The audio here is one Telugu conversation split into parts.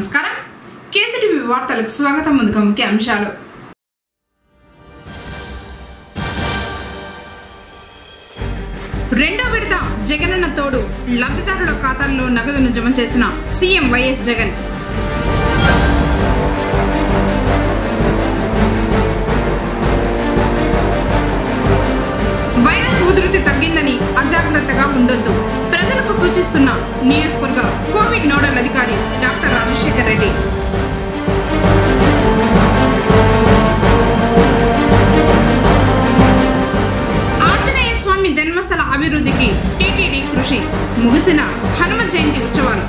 నమస్కారం కేసీటీవీ వార్తలకు స్వాగతం ముందుగా ముఖ్య అంశాలు రెండో విడత జగనన్న తోడు లబ్ధిదారుల ఖాతాల్లో నగదును జమ చేసిన సీఎం వైఎస్ జగన్ వైరస్ ఉధృతి తగ్గిందని అజాగ్రత్తగా ఉండొద్దు ప్రజలకు సూచిస్తున్న నియోజకవర్గ కోవిడ్ నోడల్ అధికారి డాక్టర్ రాజశేఖర్ రెడ్డి ఆంజనేయ స్వామి జన్మస్థల అభివృద్ధికి టీటీడీ కృషి ముగిసిన హనుమ జయంతి ఉత్సవాలు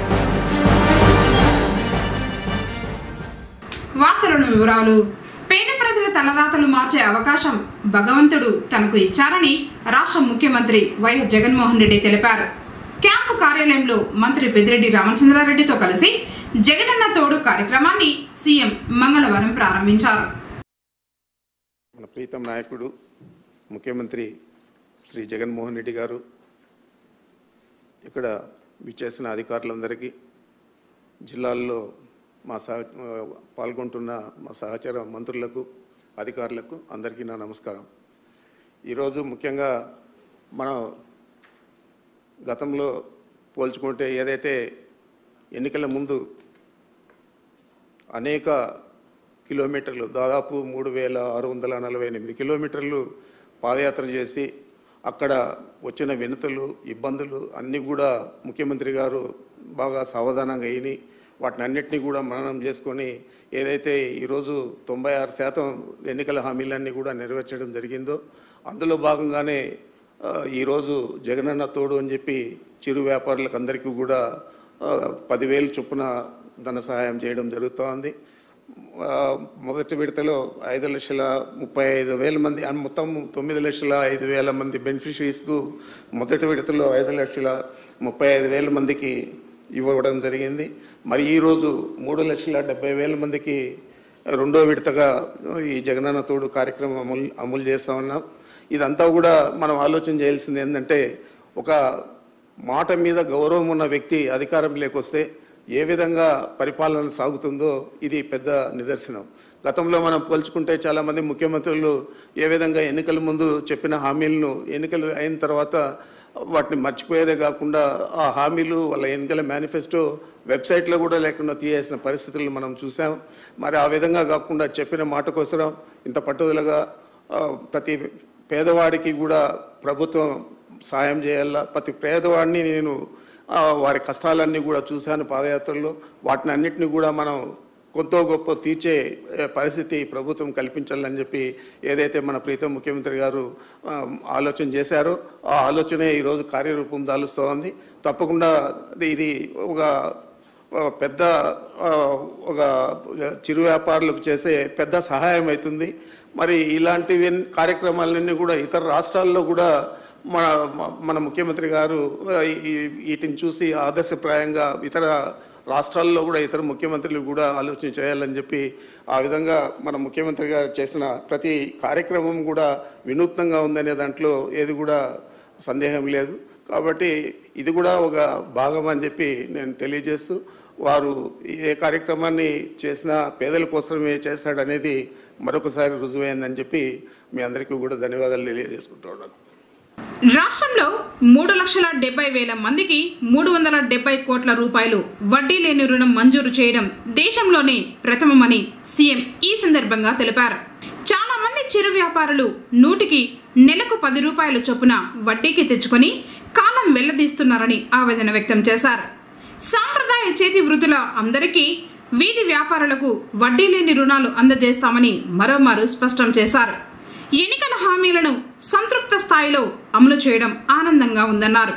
వార్తలను వివరాలు పేద ప్రజల తలరాతలు మార్చే అవకాశం భగవంతుడు తనకు ఇచ్చారని రాష్ట్ర ముఖ్యమంత్రి వైఎస్ జగన్మోహన్ రెడ్డి తెలిపారు క్యాంపు కార్యాలయంలో మంత్రి పెద్దిరెడ్డి రామచంద్రారెడ్డితో కలిసి జగనన్న తోడు కార్యక్రమాన్ని సీఎం మంగళవారం ప్రారంభించారు మన ప్రీతం నాయకుడు ముఖ్యమంత్రి శ్రీ జగన్మోహన్ రెడ్డి గారు ఇక్కడ విచ్చేసిన అధికారులందరికీ జిల్లాల్లో మా సహ పాల్గొంటున్న మా సహచర మంత్రులకు అధికారులకు అందరికీ నా నమస్కారం ఈరోజు ముఖ్యంగా మనం గతంలో పోల్చుకుంటే ఏదైతే ఎన్నికల ముందు అనేక కిలోమీటర్లు దాదాపు మూడు వేల ఆరు వందల నలభై ఎనిమిది కిలోమీటర్లు పాదయాత్ర చేసి అక్కడ వచ్చిన వినతులు ఇబ్బందులు అన్నీ కూడా ముఖ్యమంత్రి గారు బాగా సావధానంగా అయిని వాటిని అన్నిటినీ కూడా మననం చేసుకొని ఏదైతే ఈరోజు తొంభై ఆరు శాతం ఎన్నికల హామీలన్నీ కూడా నెరవేర్చడం జరిగిందో అందులో భాగంగానే ఆ, ఈరోజు జగనన్న తోడు అని చెప్పి చిరు వ్యాపారులకు అందరికీ కూడా ఆ, పదివేలు చొప్పున ధన సహాయం చేయడం జరుగుతోంది ఆ, మొదటి విడతలో ఐదు లక్షల ముప్పై ఐదు వేల మంది అండ్ మొత్తం తొమ్మిది లక్షల ఐదు వేల మంది బెనిఫిషరీస్కు మొదటి విడతలో ఐదు లక్షల ముప్పై ఐదు వేల మందికి ఇవ్వడం జరిగింది మరి ఈరోజు మూడు లక్షల డెబ్బై వేల మందికి రెండో విడతగా ఈ జగనన్న తోడు కార్యక్రమం అమలు అమలు చేస్తా ఉన్నాం ఇదంతా కూడా మనం ఆలోచన చేయాల్సింది ఏంటంటే ఒక మాట మీద గౌరవం ఉన్న వ్యక్తి అధికారం లేకొస్తే ఏ విధంగా పరిపాలన సాగుతుందో ఇది పెద్ద నిదర్శనం గతంలో మనం పోల్చుకుంటే చాలామంది ముఖ్యమంత్రులు ఏ విధంగా ఎన్నికల ముందు చెప్పిన హామీలను ఎన్నికలు అయిన తర్వాత వాటిని మర్చిపోయేదే కాకుండా ఆ హామీలు వాళ్ళ ఎన్నికల మేనిఫెస్టో వెబ్సైట్లో కూడా లేకుండా తీయేసిన పరిస్థితులను మనం చూసాం మరి ఆ విధంగా కాకుండా చెప్పిన మాట కోసం ఇంత పట్టుదలగా ఆ, ప్రతి పేదవాడికి కూడా ప్రభుత్వం సాయం చేయాలా ప్రతి పేదవాడిని నేను ఆ, వారి కష్టాలన్నీ కూడా చూశాను పాదయాత్రలో వాటిని అన్నిటిని కూడా మనం కొంత గొప్ప తీర్చే ఏ, పరిస్థితి ప్రభుత్వం కల్పించాలని చెప్పి ఏదైతే మన ప్రీతం ముఖ్యమంత్రి గారు ఆ, ఆలోచన చేశారో ఆ ఆలోచనే ఈరోజు కార్యరూపం దాలుస్తోంది తప్పకుండా ఇది ఒక ఆ, పెద్ద ఆ, ఒక చిరు వ్యాపారులకు చేసే పెద్ద సహాయం అవుతుంది మరి ఇలాంటివి కార్యక్రమాలన్నీ కూడా ఇతర రాష్ట్రాల్లో కూడా మన మన ముఖ్యమంత్రి గారు ఆ, ఈ- వీటిని చూసి ఆదర్శప్రాయంగా ఇతర రాష్ట్రాల్లో కూడా ఇతర ముఖ్యమంత్రులు కూడా ఆలోచన చేయాలని చెప్పి ఆ విధంగా మన ముఖ్యమంత్రి గారు చేసిన ప్రతి కార్యక్రమం కూడా వినూత్నంగా ఉందనే దాంట్లో ఏది కూడా సందేహం లేదు కాబట్టి ఇది కూడా ఒక భాగం అని చెప్పి నేను తెలియజేస్తూ వారు ఏ కార్యక్రమాన్ని చేసినా పేదల కోసమే చేశాడనేది మరొకసారి రుజువైందని చెప్పి మీ అందరికీ కూడా ధన్యవాదాలు తెలియజేసుకుంటూ ఉన్నాను రాష్ట్రంలో మూడు లక్షల డెబ్బై వేల మందికి మూడు వందల డెబ్బై కోట్ల రూపాయలు వడ్డీ లేని రుణం మంజూరు చేయడం దేశంలోనే ప్రథమమని సీఎం ఈ సందర్భంగా తెలిపారు చాలా మంది చిరు వ్యాపారులు నూటికి నెలకు పది రూపాయల చొప్పున వడ్డీకి తెచ్చుకొని కాలం వెళ్లదీస్తున్నారని ఆవేదన వ్యక్తం చేశారు సాంప్రదాయ చేతి వృత్తుల అందరికీ వీధి వ్యాపారులకు వడ్డీ లేని రుణాలు అందజేస్తామని మరోమారు స్పష్టం చేశారు ఎన్నికల హామీలను సంతృప్త స్థాయిలో అమలు చేయడం ఆనందంగా ఉందన్నారు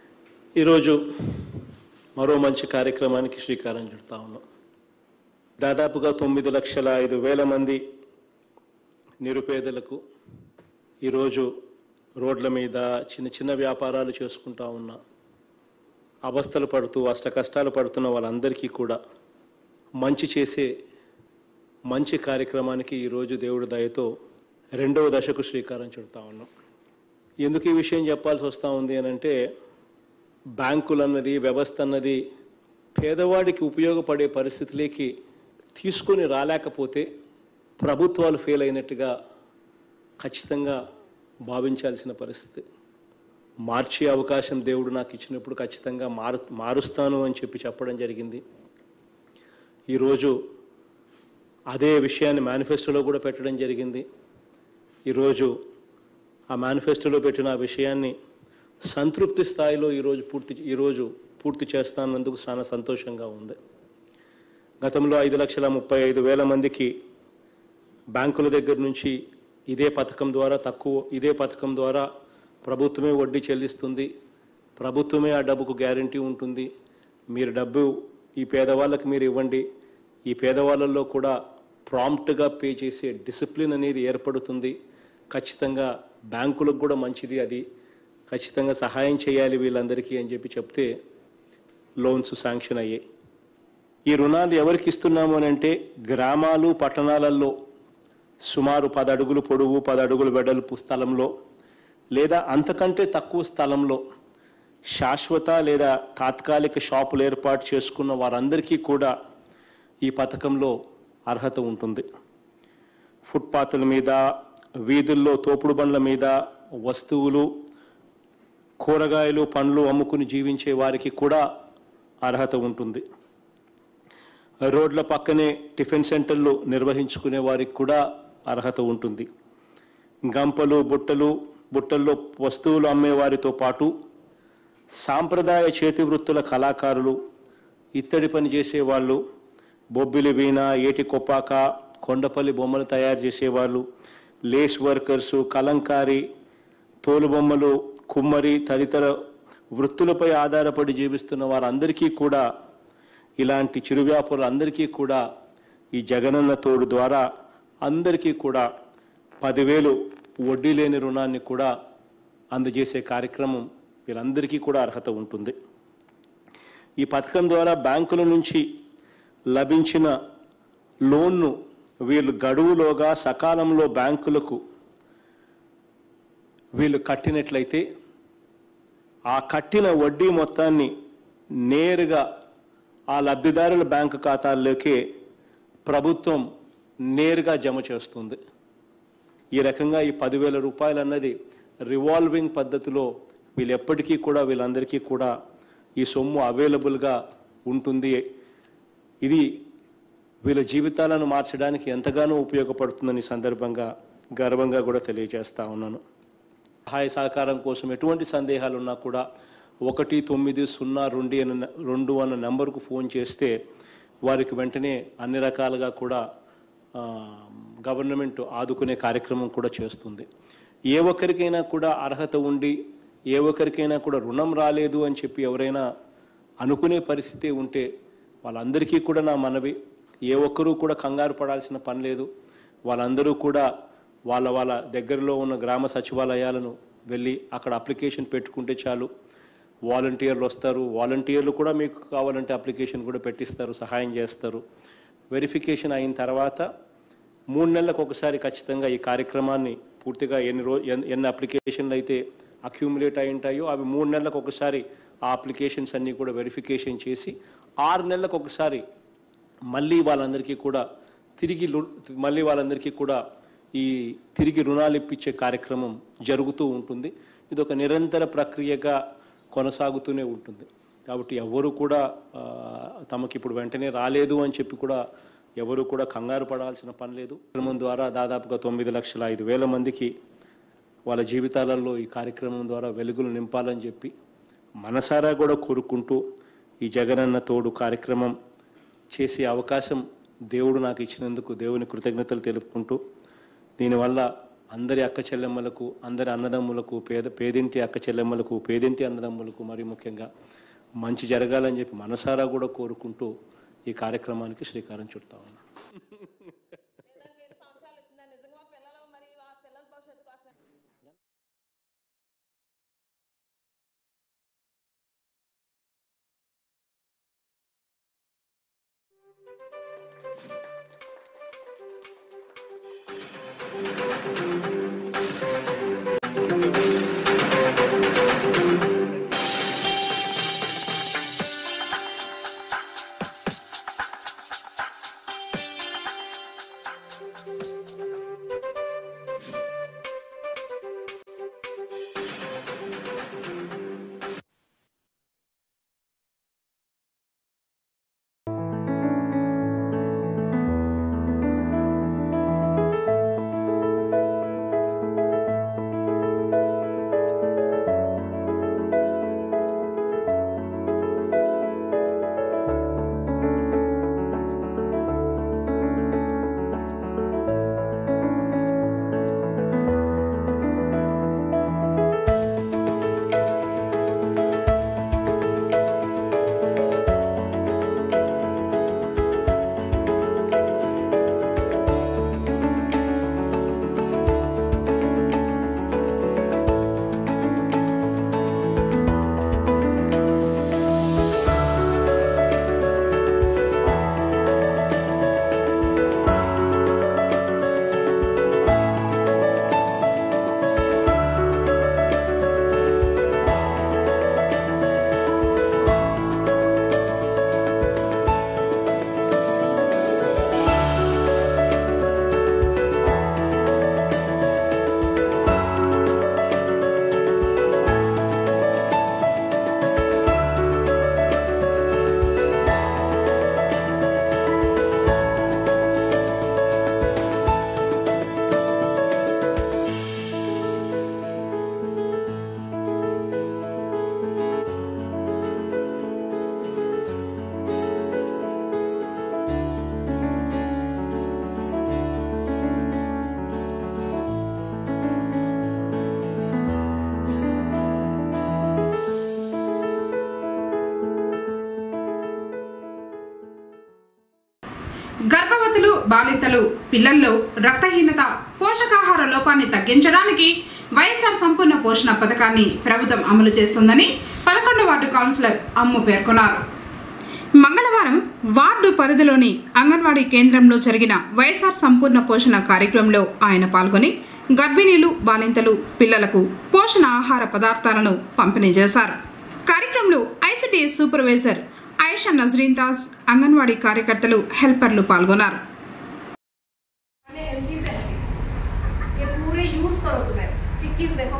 ఈరోజు మరో మంచి కార్యక్రమానికి శ్రీకారం చుడతా ఉన్నాం దాదాపుగా తొమ్మిది లక్షల ఐదు వేల మంది నిరుపేదలకు ఈరోజు రోడ్ల మీద చిన్న చిన్న వ్యాపారాలు చేసుకుంటా ఉన్న అవస్థలు పడుతూ అష్ట కష్టాలు పడుతున్న వాళ్ళందరికీ కూడా మంచి చేసే మంచి కార్యక్రమానికి ఈరోజు దేవుడి దయతో రెండవ దశకు శ్రీకారం చుడతా ఉన్నాం ఎందుకు ఈ విషయం చెప్పాల్సి వస్తూ ఉంది అని అంటే బ్యాంకులు అన్నది వ్యవస్థ అన్నది పేదవాడికి ఉపయోగపడే పరిస్థితిలోకి తీసుకొని రాలేకపోతే ప్రభుత్వాలు ఫెయిల్ అయినట్టుగా ఖచ్చితంగా భావించాల్సిన పరిస్థితి మార్చే అవకాశం దేవుడు నాకు ఇచ్చినప్పుడు ఖచ్చితంగా మారు మారుస్తాను అని చెప్పి చెప్పడం జరిగింది ఈరోజు అదే విషయాన్ని మేనిఫెస్టోలో కూడా పెట్టడం జరిగింది ఈరోజు ఆ మేనిఫెస్టోలో పెట్టిన ఆ విషయాన్ని సంతృప్తి స్థాయిలో ఈరోజు పూర్తి ఈరోజు పూర్తి చేస్తానందుకు చాలా సంతోషంగా ఉంది గతంలో ఐదు లక్షల ముప్పై ఐదు వేల మందికి బ్యాంకుల దగ్గర నుంచి ఇదే పథకం ద్వారా తక్కువ ఇదే పథకం ద్వారా ప్రభుత్వమే వడ్డీ చెల్లిస్తుంది ప్రభుత్వమే ఆ డబ్బుకు గ్యారంటీ ఉంటుంది మీరు డబ్బు ఈ పేదవాళ్ళకి మీరు ఇవ్వండి ఈ పేదవాళ్ళల్లో కూడా ప్రాంప్ట్గా పే చేసే డిసిప్లిన్ అనేది ఏర్పడుతుంది ఖచ్చితంగా బ్యాంకులకు కూడా మంచిది అది ఖచ్చితంగా సహాయం చేయాలి వీళ్ళందరికీ అని చెప్పి చెప్తే లోన్స్ శాంక్షన్ అయ్యాయి ఈ రుణాలు ఎవరికి ఇస్తున్నాము అని అంటే గ్రామాలు పట్టణాలలో సుమారు పది అడుగులు పొడవు పది అడుగులు వెడల్పు స్థలంలో లేదా అంతకంటే తక్కువ స్థలంలో శాశ్వత లేదా తాత్కాలిక షాపులు ఏర్పాటు చేసుకున్న వారందరికీ కూడా ఈ పథకంలో అర్హత ఉంటుంది ఫుట్పాత్ల మీద వీధుల్లో తోపుడు బండ్ల మీద వస్తువులు కూరగాయలు పండ్లు అమ్ముకుని జీవించే వారికి కూడా అర్హత ఉంటుంది రోడ్ల పక్కనే టిఫిన్ సెంటర్లు నిర్వహించుకునే వారికి కూడా అర్హత ఉంటుంది గంపలు బుట్టలు బుట్టల్లో వస్తువులు అమ్మే వారితో పాటు సాంప్రదాయ చేతి వృత్తుల కళాకారులు ఇత్తడి పని చేసేవాళ్ళు బొబ్బిలి వీణ ఏటి కొప్పాక కొండపల్లి బొమ్మలు తయారు చేసేవాళ్ళు లేస్ వర్కర్సు కలంకారి తోలుబొమ్మలు కుమ్మరి తదితర వృత్తులపై ఆధారపడి జీవిస్తున్న వారందరికీ కూడా ఇలాంటి చిరు వ్యాపారులందరికీ కూడా ఈ జగనన్న తోడు ద్వారా అందరికీ కూడా పదివేలు వడ్డీ లేని రుణాన్ని కూడా అందజేసే కార్యక్రమం వీరందరికీ కూడా అర్హత ఉంటుంది ఈ పథకం ద్వారా బ్యాంకుల నుంచి లభించిన లోన్ను వీళ్ళు గడువులోగా సకాలంలో బ్యాంకులకు వీళ్ళు కట్టినట్లయితే ఆ కట్టిన వడ్డీ మొత్తాన్ని నేరుగా ఆ లబ్ధిదారుల బ్యాంకు ఖాతాల్లోకే ప్రభుత్వం నేరుగా జమ చేస్తుంది ఈ రకంగా ఈ పదివేల రూపాయలు అన్నది రివాల్వింగ్ పద్ధతిలో వీళ్ళు ఎప్పటికీ కూడా వీళ్ళందరికీ కూడా ఈ సొమ్ము అవైలబుల్గా ఉంటుంది ఇది వీళ్ళ జీవితాలను మార్చడానికి ఎంతగానో ఉపయోగపడుతుందని ఈ సందర్భంగా గర్వంగా కూడా తెలియజేస్తా ఉన్నాను సహాయ సహకారం కోసం ఎటువంటి సందేహాలు ఉన్నా కూడా ఒకటి తొమ్మిది సున్నా రెండు అన్న రెండు అన్న నెంబర్కు ఫోన్ చేస్తే వారికి వెంటనే అన్ని రకాలుగా కూడా ఆ, గవర్నమెంట్ ఆదుకునే కార్యక్రమం కూడా చేస్తుంది ఏ ఒక్కరికైనా కూడా అర్హత ఉండి ఏ ఒక్కరికైనా కూడా రుణం రాలేదు అని చెప్పి ఎవరైనా అనుకునే పరిస్థితి ఉంటే వాళ్ళందరికీ కూడా నా మనవి ఏ ఒక్కరూ కూడా కంగారు పడాల్సిన పని లేదు వాళ్ళందరూ కూడా వాళ్ళ వాళ్ళ దగ్గరలో ఉన్న గ్రామ సచివాలయాలను వెళ్ళి అక్కడ అప్లికేషన్ పెట్టుకుంటే చాలు వాలంటీర్లు వస్తారు వాలంటీర్లు కూడా మీకు కావాలంటే అప్లికేషన్ కూడా పెట్టిస్తారు సహాయం చేస్తారు వెరిఫికేషన్ అయిన తర్వాత మూడు నెలలకు ఒకసారి ఖచ్చితంగా ఈ కార్యక్రమాన్ని పూర్తిగా ఎన్ని రో ఎన్- ఎన్ని అప్లికేషన్లు అయితే అక్యూములేట్ అయి ఉంటాయో అవి మూడు నెలలకు ఒకసారి ఆ అప్లికేషన్స్ అన్నీ కూడా వెరిఫికేషన్ చేసి ఆరు నెలలకు ఒకసారి మళ్ళీ వాళ్ళందరికీ కూడా తిరిగి లు- మళ్ళీ వాళ్ళందరికీ కూడా ఈ తిరిగి రుణాలు ఇప్పించే కార్యక్రమం జరుగుతూ ఉంటుంది ఇది ఒక నిరంతర ప్రక్రియగా కొనసాగుతూనే ఉంటుంది కాబట్టి ఎవరు కూడా ఆ, తమకి ఇప్పుడు వెంటనే రాలేదు అని చెప్పి కూడా ఎవరు కూడా కంగారు పడాల్సిన పని లేదు కార్యక్రమం ద్వారా దాదాపుగా తొమ్మిది లక్షల ఐదు వేల మందికి వాళ్ళ జీవితాలలో ఈ కార్యక్రమం ద్వారా వెలుగులు నింపాలని చెప్పి మనసారా కూడా కోరుకుంటూ ఈ జగనన్న తోడు కార్యక్రమం చేసే అవకాశం దేవుడు నాకు ఇచ్చినందుకు దేవుని కృతజ్ఞతలు తెలుపుకుంటూ దీనివల్ల అందరి అక్క చెల్లెమ్మలకు అందరి అన్నదమ్ములకు పేద పేదింటి అక్క చెల్లెమ్మలకు పేదింటి అన్నదమ్ములకు మరి ముఖ్యంగా మంచి జరగాలని చెప్పి మనసారా కూడా కోరుకుంటూ ఈ కార్యక్రమానికి శ్రీకారం చుడతా ఉన్నాను బాలింతలు పిల్లల్లో రక్తహీనత పోషకాహార లోపాన్ని తగ్గించడానికి వైఎస్ఆర్ సంపూర్ణ పోషణ పథకాన్ని ప్రభుత్వం అమలు చేస్తుందని పదకొండు వార్డు కౌన్సిలర్ అమ్ము పేర్కొన్నారు మంగళవారం వార్డు పరిధిలోని అంగన్వాడీ కేంద్రంలో జరిగిన వైఎస్ఆర్ సంపూర్ణ పోషణ కార్యక్రమంలో ఆయన పాల్గొని గర్భిణీలు బాలింతలు పిల్లలకు పోషణ ఆహార పదార్థాలను పంపిణీ చేశారు కార్యక్రమంలో ఐసిడిఎస్ సూపర్వైజర్ ఆయిషా నజరీన్ తాజ్ అంగన్వాడీ కార్యకర్తలు హెల్పర్లు పాల్గొన్నారు खाने हेल्दी से है ये पूरे यूज करो तुम्हें चिक्कीज देखो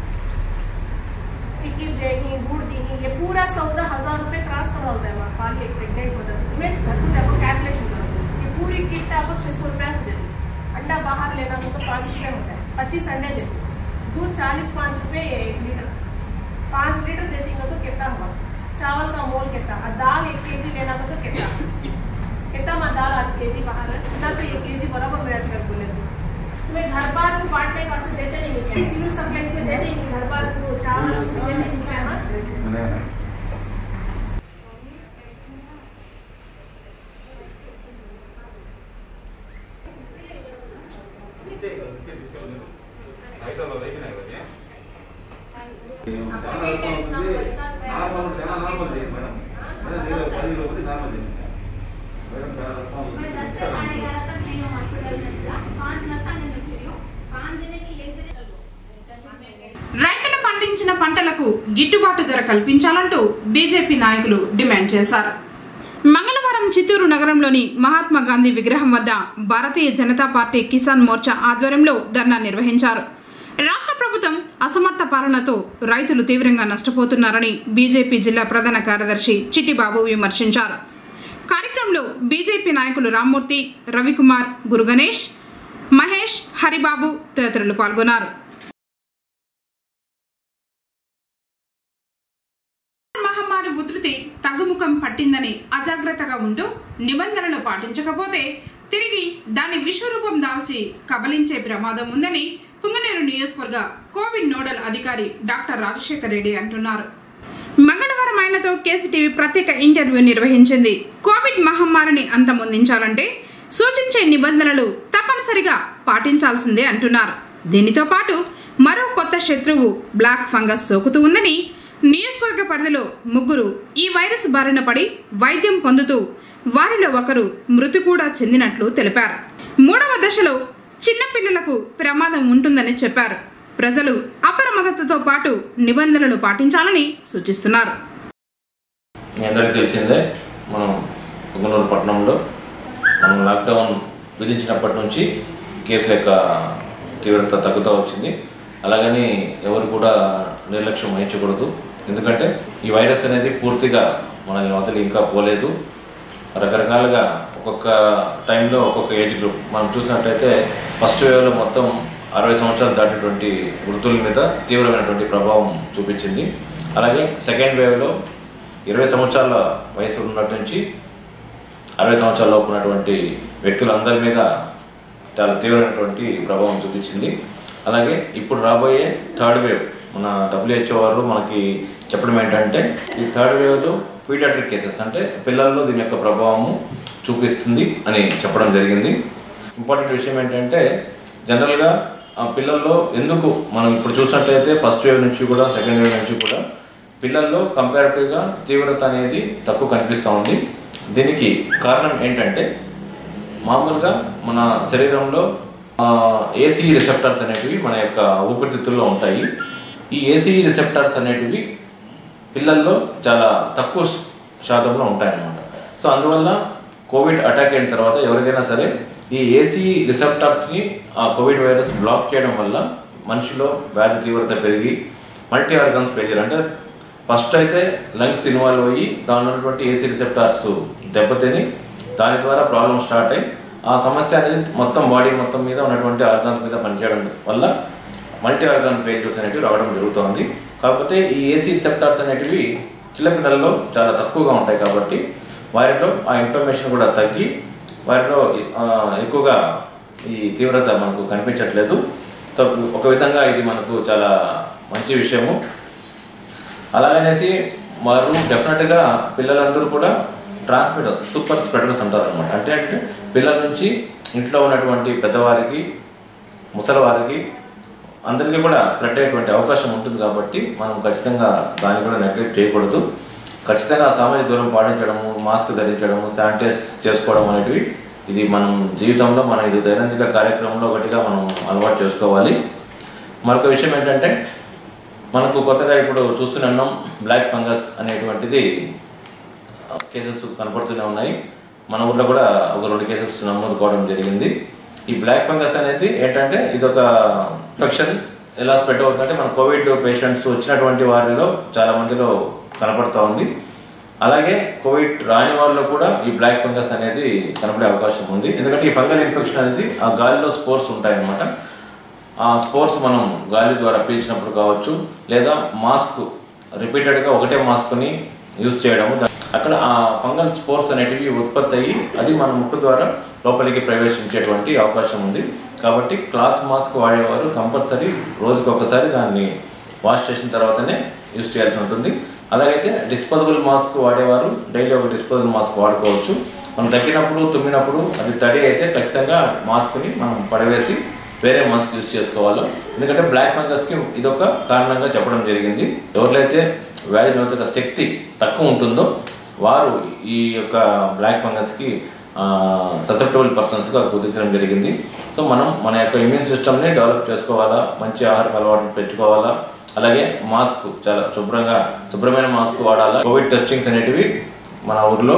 चिक्कीज देगी गुड़ देगी ये पूरा चौदह हजार रुपये क्रॉस करा होता है वहाँ खाली एक प्रेग्नेंट होता है तुम्हें घर को जाकर कैलकुलेशन करो ये पूरी किट आपको छः सौ रुपया दे दी अंडा बाहर लेना हो तो पाँच रुपये होता है पच्चीस अंडे दे दूध चालीस पाँच रुपये ये एक लीटर पाँच लीटर दे देंगे तो कितना हुआ चावल का मोल कितना और दाल एक के जी लेना हो तो कितना कितना मैं दाल आज के जी बाहर है ना तो ये के जी बराबर मैं कर बोले तो तुम्हें घर बार को बांटने का से देते नहीं है सिविल सप्लाईज में देते ही नहीं घर बार को चावल उसमें देते नहीं है हाँ? చాలా రకం ఉంటుంది నార్మల్ చాలా నార్మల్ చేయండి మేడం మేడం మీరు పది రూపాయలు నార్మల్ చేయండి మేడం చాలా రకం मैं दस से साढ़े ग्यारह तक नहीं हूँ हॉस्पिटल में था पाँच नर्स आने लग रही हूँ पाँच दिन की एक दिन రైతులు పండించిన పంటలకు గిట్టుబాటు ధర కల్పించాలంటూ బీజేపీ నాయకులు డిమాండ్ చేశారు మంగళవారం చిత్తూరు నగరంలోని మహాత్మా గాంధీ విగ్రహం వద్ద భారతీయ జనతా పార్టీ కిసాన్ మోర్చా ఆధ్వర్యంలో ధర్నా నిర్వహించారు రాష్ట్ర ప్రభుత్వం అసమర్థ పాలనతో రైతులు తీవ్రంగా నష్టపోతున్నారని బీజేపీ జిల్లా ప్రధాన కార్యదర్శి చిట్టిబాబు విమర్శించారు కార్యక్రమంలో బీజేపీ నాయకులు రామ్మూర్తి రవికుమార్ గురుగణేష్ మహేష్ హరిబాబు తదితరులు పాల్గొన్నారు మహమ్మారి ఉధృతి తగ్గుముఖం పట్టిందని అజాగ్రత్తగా ఉంటూ నిబంధనలు పాటించకపోతే తిరిగి దాని విశ్వరూపం దాల్చి కబలించే ప్రమాదం ఉందని పుంగనేరు నియోజకవర్గ కోవిడ్ నోడల్ అధికారి డాక్టర్ రాజశేఖర్ రెడ్డి అంటున్నారు మంగళవారం ఆయనతో కేసీటీవీ ప్రత్యేక ఇంటర్వ్యూ నిర్వహించింది కోవిడ్ మహమ్మారిని అంతమొందించాలంటే సూచించే నిబంధనలు తప్పనిసరిగా పాటించాల్సిందే అంటున్నారు దీనితో పాటు మరో కొత్త శత్రువు బ్లాక్ ఫంగస్ సోకుతూ ఉందని నియోజకవర్గ పరిధిలో ముగ్గురు ఈ వైరస్ బారిన పడి వైద్యం పొందుతూ వారిలో ఒకరు మృతి కూడా చెందినట్లు తెలిపారు మూడవ దశలో చిన్నపిల్లలకు ప్రమాదం ఉంటుందని చెప్పారు ప్రజలు అప్రమత్తతో పాటు నిబంధనలు పాటించాలని సూచిస్తున్నారు మీ అందరికీ తెలిసిందే మనం పుంగనూరు పట్టణంలో మనం లాక్డౌన్ విధించినప్పటి నుంచి కేసుల యొక్క తీవ్రత తగ్గుతూ వచ్చింది అలాగని ఎవరు కూడా నిర్లక్ష్యం వహించకూడదు ఎందుకంటే ఈ వైరస్ అనేది పూర్తిగా మనల్ని వదిలి ఇంకా పోలేదు రకరకాలుగా ఒక్కొక్క టైంలో ఒక్కొక్క ఏజ్ గ్రూప్ మనం చూసినట్టయితే ఫస్ట్ వేవ్లో మొత్తం అరవై సంవత్సరాలు దాటినటువంటి వృద్ధుల మీద తీవ్రమైనటువంటి ప్రభావం చూపించింది అలాగే సెకండ్ వేవ్లో ఇరవై సంవత్సరాల వయసు ఉన్నటి నుంచి అరవై సంవత్సరాల లోపు ఉన్నటువంటి వ్యక్తులందరి మీద చాలా తీవ్రమైనటువంటి ప్రభావం చూపించింది అలాగే ఇప్పుడు రాబోయే థర్డ్ వేవ్ మన డబ్ల్యూహెచ్ఓ వారు మనకి చెప్పడం ఏంటంటే ఈ థర్డ్ వేవ్లో పీడియాట్రిక్ కేసెస్ అంటే పిల్లల్లో దీని యొక్క ప్రభావము చూపిస్తుంది అని చెప్పడం జరిగింది ఇంపార్టెంట్ విషయం ఏంటంటే జనరల్గా ఆ పిల్లల్లో ఎందుకు మనం ఇప్పుడు చూసినట్లయితే ఫస్ట్ వేవ్ నుంచి కూడా సెకండ్ వేవ్ నుంచి కూడా పిల్లల్లో కంపారిటివ్గా తీవ్రత అనేది తక్కువ కనిపిస్తూ ఉంది దీనికి కారణం ఏంటంటే మామూలుగా మన శరీరంలో ఏసీ రిసెప్టర్స్ అనేటివి మన యొక్క ఊపిరితిత్తుల్లో ఉంటాయి ఈ ఏసీ రిసెప్టర్స్ అనేటివి పిల్లల్లో చాలా తక్కువ శాతంలో ఉంటాయన్నమాట సో అందువల్ల కోవిడ్ అటాక్ అయిన తర్వాత ఎవరికైనా సరే ఈ ఏసీ రిసెప్టర్స్ని ఆ కోవిడ్ వైరస్ బ్లాక్ చేయడం వల్ల మనిషిలో వ్యాధి తీవ్రత పెరిగి మల్టీ ఆర్గన్స్ ఫెయిలియర్ అంటే ఫస్ట్ అయితే లంగ్స్ ఇన్వాల్వ్ అయ్యి దానిలో ఉన్నటువంటి ఏసీ రిసెప్టార్స్ దెబ్బతిని దాని ద్వారా ప్రాబ్లం స్టార్ట్ అయ్యి ఆ సమస్య అనేది మొత్తం బాడీ మొత్తం మీద ఉన్నటువంటి ఆర్గాన్స్ మీద పనిచేయడం వల్ల మల్టీ ఆర్గాన్ ఫెయిల్యూర్స్ అనేటివి రావడం జరుగుతోంది కాకపోతే ఈ ఏసీ రిసెప్టార్స్ అనేటివి చిన్నపిల్లల్లో చాలా తక్కువగా ఉంటాయి కాబట్టి వారిలో ఆ ఇన్ఫర్మేషన్ కూడా తగ్గి వారిలో ఆ, ఎక్కువగా ఈ తీవ్రత మనకు కనిపించట్లేదు సో ఒక విధంగా ఇది మనకు చాలా మంచి విషయము అలాగనేసి వారు డెఫినెట్గా పిల్లలందరూ కూడా ట్రాన్స్మిటర్స్ సూపర్ స్ప్రెడర్స్ అంటారు అనమాట అంటే అంటే పిల్లల నుంచి ఇంట్లో ఉన్నటువంటి పెద్దవారికి ముసలివారికి అందరికీ కూడా స్ప్రెడ్ అయ్యేటువంటి అవకాశం ఉంటుంది కాబట్టి మనం ఖచ్చితంగా దాన్ని కూడా నెగ్లెక్ట్ చేయకూడదు ఖచ్చితంగా సామాజిక దూరం పాటించడము మాస్క్ ధరించడము శానిటైజ్ చేసుకోవడం అనేటివి ఇది మనం జీవితంలో మన ఇది దైనందిక కార్యక్రమంలో ఒకటిగా మనం అలవాటు చేసుకోవాలి మరొక విషయం ఏంటంటే మనకు కొత్తగా ఇప్పుడు చూస్తున్నాం బ్లాక్ ఫంగస్ అనేటువంటిది కేసెస్ కనపడుతూనే ఉన్నాయి మన ఊర్లో కూడా ఒక రెండు కేసెస్ నమోదు కావడం జరిగింది ఈ బ్లాక్ ఫంగస్ అనేది ఏంటంటే ఇది ఒక ఇన్ఫెక్షన్ ఎలా స్ప్రెడ్ అవుతుందంటే మన కోవిడ్ పేషెంట్స్ వచ్చినటువంటి వారిలో చాలా మందిలో కనపడుతూ ఉంది అలాగే కోవిడ్ రాని వాళ్ళలో కూడా ఈ బ్లాక్ ఫంగస్ అనేది కనపడే అవకాశం ఉంది ఎందుకంటే ఈ ఫంగల్ ఇన్ఫెక్షన్ అనేది ఆ గాలిలో స్పోర్స్ ఉంటాయన్నమాట ఆ స్పోర్ట్స్ మనం గాలి ద్వారా పీల్చినప్పుడు కావచ్చు లేదా మాస్క్ రిపీటెడ్గా ఒకటే మాస్క్ని యూజ్ చేయడము దా- అక్కడ ఆ ఫంగల్ స్పోర్స్ అనేటివి ఉత్పత్తి అయ్యి అది మన ముక్కు ద్వారా లోపలికి ప్రవేశించేటువంటి అవకాశం ఉంది కాబట్టి క్లాత్ మాస్క్ వాడేవారు కంపల్సరీ రోజుకి ఒకసారి దాన్ని వాష్ చేసిన తర్వాతనే యూజ్ చేయాల్సి ఉంటుంది అలాగైతే డిస్పోజబుల్ మాస్క్ వాడేవారు డైలీ ఒక డిస్పోజబుల్ మాస్క్ వాడుకోవచ్చు మనం తగ్గినప్పుడు తుమ్మినప్పుడు అది తడి అయితే ఖచ్చితంగా మాస్క్ని మనం పడవేసి వేరే మాస్క్ యూజ్ చేసుకోవాలి ఎందుకంటే బ్లాక్ ఫంగస్కి ఇదొక కారణంగా చెప్పడం జరిగింది ఎవరికైతే వ్యాధి నిరోధక శక్తి తక్కువ ఉంటుందో వారు ఈ యొక్క బ్లాక్ ఫంగస్కి ససెప్టబుల్ పర్సన్స్గా గుర్తించడం జరిగింది సో మనం మన యొక్క ఇమ్యూన్ సిస్టమ్ని డెవలప్ చేసుకోవాలా మంచి ఆహార అలవాట్లు పెట్టుకోవాలా అలాగే మాస్క్ చాలా శుభ్రంగా శుభ్రమైన మాస్క్ వాడాలా కోవిడ్ టెస్టింగ్స్ అనేటివి మన ఊర్లో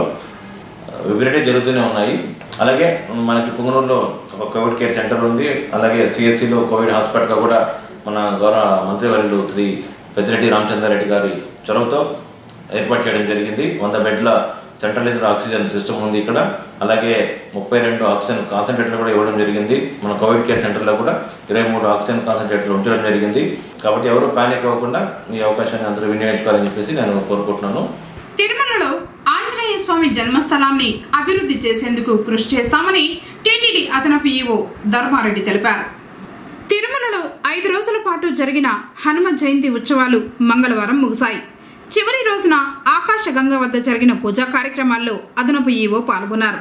విపరీటే జరుగుతూనే ఉన్నాయి అలాగే మనకి పుంగనూరులో ఒక కోవిడ్ కేర్ సెంటర్ ఉంది అలాగే సిఎస్సిలో కోవిడ్ హాస్పిటల్గా కూడా మన గౌరవ మంత్రివర్యులు శ్రీ పెద్దిరెడ్డి రామచంద్రారెడ్డి గారి చొరవతో ఏర్పాటు చేయడం జరిగింది వంద బెడ్ల సెంట్రలైజ్డ్ ఆక్సిజన్ సిస్టమ్ ఉంది ఇక్కడ అలాగే ముప్పై రెండు ఆక్సిజన్ కాన్సన్ట్రేటర్లు కూడా ఇవ్వడం జరిగింది మన కోవిడ్ కేర్ సెంటర్లో కూడా ఇరవై మూడు ఆక్సిజన్ కాన్సన్ట్రేటర్లు ఉంచడం జరిగింది కాబట్టి ఎవరు ప్యానిక్ అవ్వకుండా ఈ అవకాశాన్ని అందరూ వినియోగించుకోవాలని చెప్పేసి నేను కోరుకుంటున్నాను తిరుమలలో ఆంజనేయ స్వామి జన్మస్థలాన్ని అభివృద్ధి చేసేందుకు కృషి చేస్తామని టీటీడీ అదనపు ఈవో ధర్మారెడ్డి తెలిపారు తిరుమలలో ఐదు రోజుల పాటు జరిగిన హనుమ జయంతి ఉత్సవాలు మంగళవారం ముగిశాయి చివరి రోజున ఆకాశగంగ వద్ద జరిగిన పూజా కార్యక్రమాల్లో అదనపు ఈవో పాల్గొన్నారు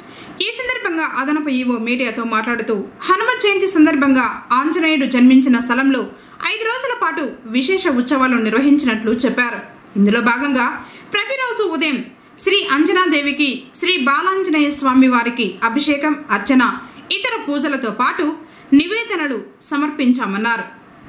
ఈ సందర్భంగా అదనపు ఈవో మీడియాతో మాట్లాడుతూ హనుమ జయంతి సందర్భంగా ఆంజనేయుడు జన్మించిన స్థలంలో ఐదు రోజుల పాటు విశేష ఉత్సవాలు నిర్వహించినట్లు చెప్పారు ఇందులో భాగంగా ప్రతిరోజు ఉదయం శ్రీ అంజనాదేవికి శ్రీ బాలాంజనేయ స్వామి వారికి అభిషేకం అర్చన ఇతర పూజలతో పాటు నివేదనలు సమర్పించామన్నారు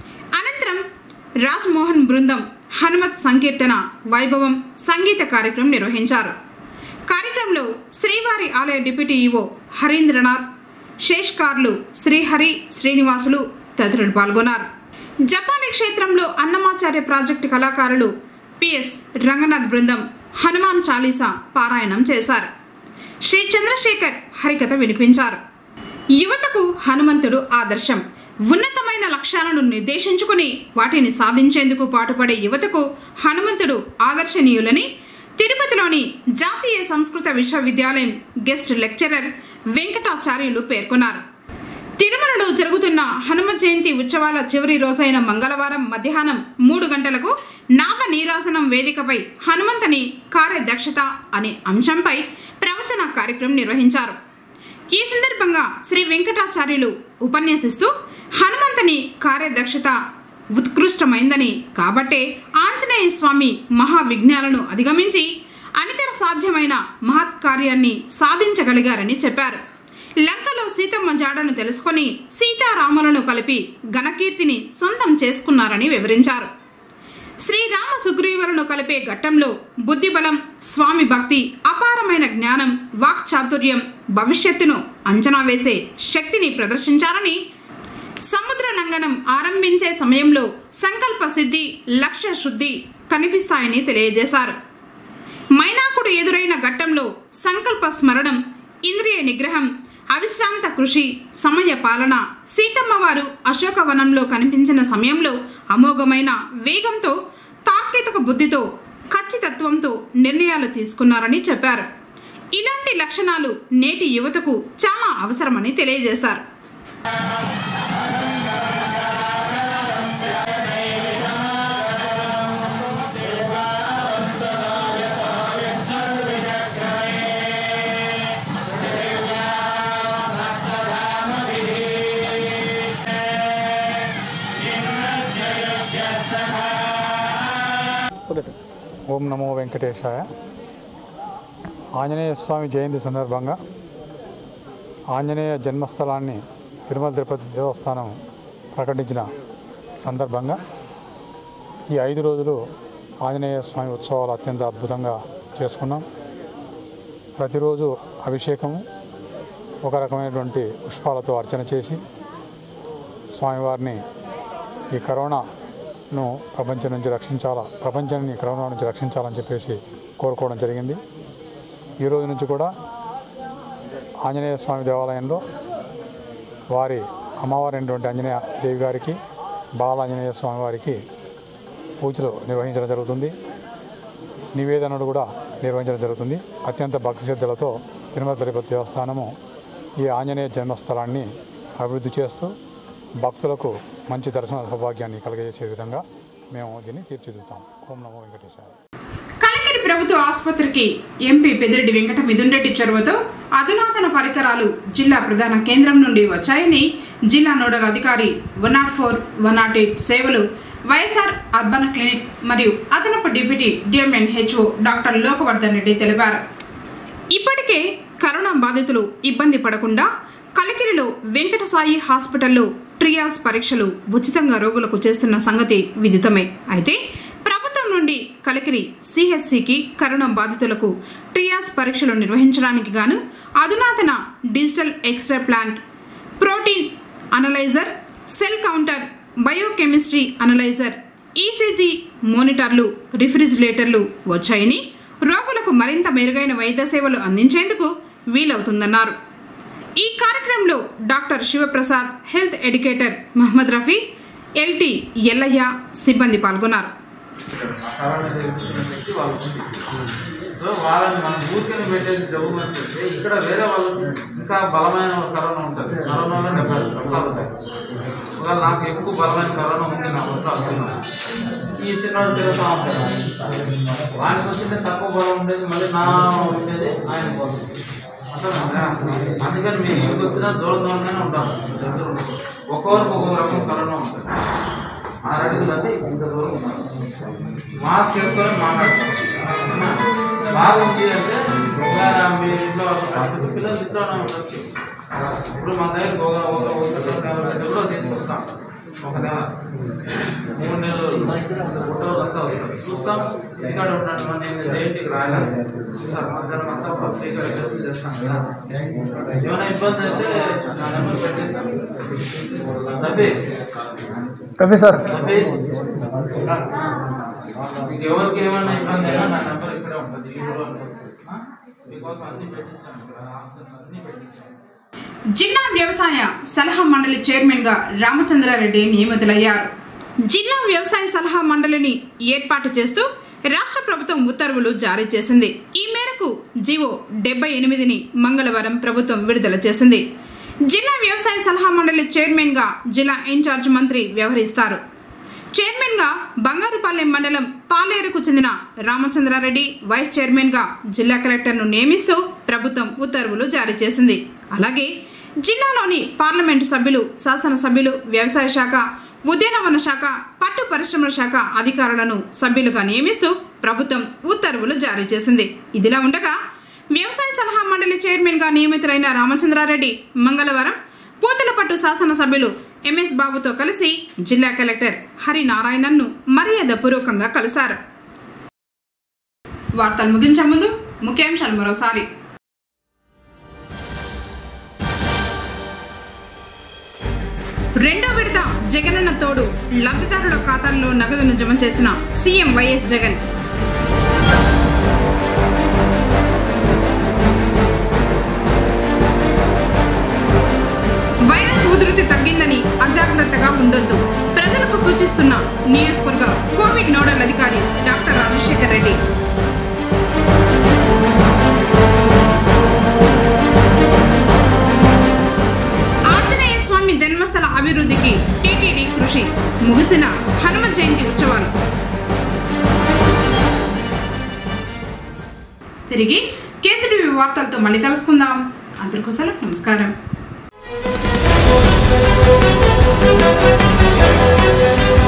అనంతరం రాజ్ మోహన్ బృందం హనుమత్ సంకీర్తన వైభవం సంగీత కార్యక్రమం నిర్వహించారు కార్యక్రమంలో శ్రీవారి ఆలయ డిప్యూటీ ఈవో హరీంద్రనాథ్ శేష్కార్లు శ్రీహరి శ్రీనివాసులు తదితరులు పాల్గొన్నారు జపానీ క్షేత్రంలో అన్నమాచార్య ప్రాజెక్టు కళాకారులు పిఎస్ రంగనాథ్ బృందం హనుమాన్ చాలీసా పారాయణం చేశారు శ్రీ చంద్రశేఖర్ హరికథ వినిపించారు యువతకు హనుమంతుడు ఆదర్శం ఉన్నతమైన లక్ష్యాలను నిర్దేశించుకుని వాటిని సాధించేందుకు పాటుపడే యువతకు హనుమంతుడు ఆదర్శనీయులని తిరుపతిలోని జాతీయ సంస్కృత విశ్వవిద్యాలయం గెస్ట్ లెక్చరర్ వెంకటాచార్యులు పేర్కొన్నారు తిరుమలలో జరుగుతున్న హనుమ జయంతి ఉత్సవాల చివరి రోజైన మంగళవారం మధ్యాహ్నం మూడు గంటలకు నాద నీరాసనం వేదికపై హనుమంతని కార్యదక్షత అనే అంశంపై ప్రవచన కార్యక్రమం నిర్వహించారు ఈ సందర్భంగా శ్రీ వెంకటాచార్యులు ఉపన్యసిస్తూ హనుమంతుని కార్యదక్షత ఉత్కృష్టమైందని కాబట్టే ఆంజనేయ స్వామి మహా విఘ్నాలను అధిగమించి అనితర సాధ్యమైన మహత్ కార్యాన్ని సాధించగలిగారని చెప్పారు లంకలో సీతమ్మ జాడను తెలుసుకొని సీతారాములను కలిపి ఘనకీర్తిని సొంతం చేసుకున్నారని వివరించారు శ్రీరామ సుగ్రీవులను కలిపే ఘట్టంలో బుద్ధిబలం స్వామి భక్తి అపారమైన జ్ఞానం వాక్చాతుర్యం భవిష్యత్తును అంచనా వేసే శక్తిని ప్రదర్శించారని సముద్ర లంఘనం ఆరంభించే సమయంలో సంకల్ప సిద్ధి లక్ష్య శుద్ధి కనిపిస్తాయని తెలియజేశారు మైనాకుడు ఎదురైన ఘట్టంలో సంకల్ప స్మరణం ఇంద్రియ నిగ్రహం అవిశ్రాంత కృషి సమయ పాలన సీతమ్మ వారు అశోకవనంలో కనిపించిన సమయంలో అమోఘమైన వేగంతో తార్కిక బుద్ధితో ఖచ్చితత్వంతో నిర్ణయాలు తీసుకున్నారని చెప్పారు ఇలాంటి లక్షణాలు నేటి యువతకు చాలా అవసరమని తెలియజేశారు ఓం నమో వెంకటేశాయ ఆంజనేయ స్వామి జయంతి సందర్భంగా ఆంజనేయ జన్మస్థలాన్ని తిరుమల తిరుపతి దేవస్థానం ప్రకటించిన సందర్భంగా ఈ ఐదు రోజులు ఆంజనేయ స్వామి ఉత్సవాలు అత్యంత అద్భుతంగా చేసుకున్నాం ప్రతిరోజు అభిషేకము ఒక రకమైనటువంటి పుష్పాలతో అర్చన చేసి స్వామివారిని ఈ కరోనాను ప్రపంచం నుంచి రక్షించాలా ప్రపంచాన్ని ఈ కరోనా నుంచి రక్షించాలని చెప్పేసి కోరుకోవడం జరిగింది ఈ రోజు నుంచి కూడా ఆంజనేయ స్వామి దేవాలయంలో వారి అమ్మవారైనటువంటి ఆంజనేయ దేవి గారికి బాల ఆంజనేయ స్వామి వారికి పూజలు నిర్వహించడం జరుగుతుంది నివేదనలు కూడా నిర్వహించడం జరుగుతుంది అత్యంత భక్తి శ్రద్ధలతో తిరుమల తిరుపతి దేవస్థానము ఈ ఆంజనేయ జన్మస్థలాన్ని అభివృద్ధి చేస్తూ భక్తులకు మంచి దర్శన సౌభాగ్యాన్ని కలగజేసే విధంగా మేము దీన్ని తీర్చిదిద్దుతాం ఓం నమో వెంకటేశ్వర కలికిరి ప్రభుత్వ ఆసుపత్రికి ఎంపీ పెద్దిరెడ్డి వెంకట మిథున్ రెడ్డి చొరవతో అధునాతన పరికరాలు జిల్లా ప్రధాన కేంద్రం నుండి వచ్చాయని జిల్లా నోడల్ అధికారి one nought four one nought eight సేవలు వైఎస్ఆర్ అర్బన్ క్లినిక్ మరియు అదనపు deputy DMNHO doctor Lokavardhan Reddy తెలిపారు ఇప్పటికే కరోనా బాధితులు ఇబ్బంది పడకుండా కలికిరిలో వెంకట సాయి హాస్పిటల్లో ట్రియాస్ పరీక్షలు ఉచితంగా రోగులకు చేస్తున్న సంగతి విదితమే అయితే ప్రభుత్వం నుండి కలికిరి సిహెచ్సికి కరోనా బాధితులకు ట్రియాస్ పరీక్షలు నిర్వహించడానికి గాను అధునాతన digital X-ray plant protein analyser cell counter biochemistry analyser ECG మోనిటర్లు రిఫ్రిజిరేటర్లు వచ్చాయని రోగులకు మరింత మెరుగైన వైద్య సేవలు అందించేందుకు వీలవుతుందన్నారు ఈ కార్యక్రమంలో doctor Sivaprasad health educator Mohammed Rafi LT Ellaiah సిబ్బంది పాల్గొన్నారు కరోనా తెప్పించిన శక్తి వాళ్ళకి ఉంది సో వాళ్ళని మనం ఊరికని పెట్టేది జబ్బు అని చెప్తే ఇక్కడ వేరే వాళ్ళకి ఇంకా బలమైన కరోనా ఉంటుంది కరోనాలో డెబ్బై రకాలు ఉంటాయి ఒకవేళ నాకు ఎక్కువ బలమైన కరోనా ఉంది నా ఒంట్లో అనుకున్నాను ఈ చిన్నవాడు తిరుగుతూ ఉంటాడు వానికి వచ్చింది తక్కువ బలం ఉండేది మళ్ళీ నా ఉండేది ఆయన పోతుంది అర్థమైందా? అందుకని మీరు ఎందుకు వచ్చినా దూరం దూరంగానే ఉంటాం దగ్గర ఉండకూడదు. ఒక్కొక్కరికి ఒక్కొక్క రకం కరోనా ఉంటుంది ఆరు అడుగులు అంటే ఇంత దూరం ఉన్నారు మాస్క్ వేసుకొని మాట్లాడతాం బాగుంది అంటే ఒక మీ ఇంట్లో వాళ్ళ పిల్లలు ఇంట్లోనే ఉండొచ్చు ఇప్పుడు మా దగ్గర ఒక ఒక ఒక డబ్బులో తీసుకొస్తాం ఒక నెల మూడు నెలలు ఫోటోలు అంతా వస్తారు చూస్తాం ఇక్కడ ఉన్నాడు మన నేను జయంతికి రాయలేదు చూస్తారు మధ్యాహ్నం అంతా పత్రిక రిజర్వ్ చేస్తాం కదా ఏమైనా ఇబ్బంది అయితే నా నెంబర్ పెట్టేస్తాం రఫీ రఫీ సార్ రఫీ మీకు ఎవరికి ఏమైనా ఇబ్బంది అయినా నా నెంబర్ ఇక్కడే ఉంటుంది ఈ ఊళ్ళో ఉంటుంది. ఆ? మీకోసం అన్ని పెట్టించాను ఇక్కడ ఆప్షన్స్ అన్ని పెట్టించాను జిల్లా వ్యవసాయ సలహా మండలి చైర్మన్ గా రామచంద్రారెడ్డి నియమితులయ్యారు జిల్లా వ్యవసాయ సలహా మండలిని ఏర్పాటు చేస్తూ రాష్ట్ర ప్రభుత్వం ఉత్తర్వులు జారీ చేసింది ఈ మేరకు జీవో డెబ్బై ఎనిమిదిని మంగళవారం ప్రభుత్వం విడుదల చేసింది జిల్లా వ్యవసాయ సలహా మండలి చైర్మన్ గా జిల్లా ఇన్ఛార్జ్ మంత్రి వ్యవహరిస్తారు చైర్మన్ గా బంగారుపాలెం మండలం పాలేరుకు చెందిన రామచంద్రారెడ్డి వైస్ చైర్మన్ గా జిల్లా కలెక్టర్ను నియమిస్తూ ప్రభుత్వం ఉత్తర్వులు జారీ చేసింది అలాగే జిల్లాలోని పార్లమెంటు సభ్యులు శాసనసభ్యులు వ్యవసాయ శాఖ ఉద్యానవన శాఖ పట్టు పరిశ్రమల శాఖ అధికారులను సభ్యులుగా నియమిస్తూ ప్రభుత్వం ఉత్తర్వులు జారీ చేసింది ఇదిలా ఉండగా వ్యవసాయ సలహా మండలి చైర్మన్ గా నియమితులైన రామచంద్రారెడ్డి మంగళవారం పూతలపట్టు శాసనసభ్యులు ఎంఎస్ బాబుతో కలిసి జిల్లా కలెక్టర్ హరినారాయణన్ను మర్యాదపూర్వకంగా కలిశారు వార్తలు ముగించే ముందు ముఖ్యాంశాలు మరోసారి రెండో విడత జగనన్న తోడు లబ్ధిదారుల ఖాతాల్లో నగదును జమ చేసిన సీఎం వైఎస్ జగన్ వైరస్ ఉధృతి తగ్గిందని అజాగ్రత్తగా ఉండొద్దు ప్రజలకు సూచిస్తున్న నియోజకవర్గ కోవిడ్ నోడల్ అధికారి డాక్టర్ రాజశేఖర్ రెడ్డి ఆంజనేయ స్వామి జన్మస్థల అభివృద్ధికి టీటీడీ కృషి ముగిసిన హనుమ జయంతి ఉత్సవాలు తిరిగి కేసీటీవీ వార్తలతో మళ్ళీ కలుసుకుందాం అందరికీ సెలవు నమస్కారం